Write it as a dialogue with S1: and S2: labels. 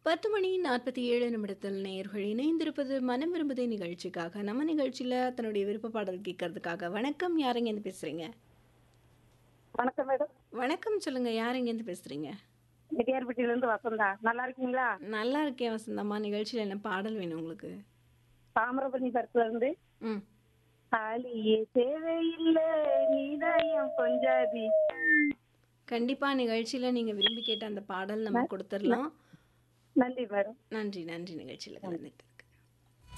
S1: பத்து மணி நாற்பத்தி ஏழு நிமிடத்தில் நேயர்கள் இணைந்திருப்பது மனம் விரும்புதே நிகழ்ச்சிக்காக நம்ம நிகழ்ச்சியில் தன்னுடைய விருப்ப பாடல் கேட்கறதுக்காக வணக்கம் யாருங்க இருந்து பேசுறீங்க
S2: வணக்கம் மேடம்
S1: வணக்கம் சொல்லுங்க யாருங்க இருந்து பேசுறீங்க
S2: நெட்டியார்பட்டியில இருந்து வசந்தா நல்லா இருக்கீங்களா
S1: நல்லா இருக்கேன் வசந்தம்மா நிகழ்ச்சியில் என்ன பாடல் வேணும் உங்களுக்கு
S2: தாமிரபரணி பரத்துல இருந்து
S1: ம்
S2: ஆலியே தேவையில்லை நீதாயம் கொஞ்சாதி
S1: கண்டிப்பா நிகழ்ச்சியில நீங்க விரும்பி கேட்ட அந்த பாடல் நம்ம கொடுத்துடலாம்
S2: நன்றி மேடம்
S1: நன்றி நன்றி நிகழ்ச்சியில் கலந்துட்டு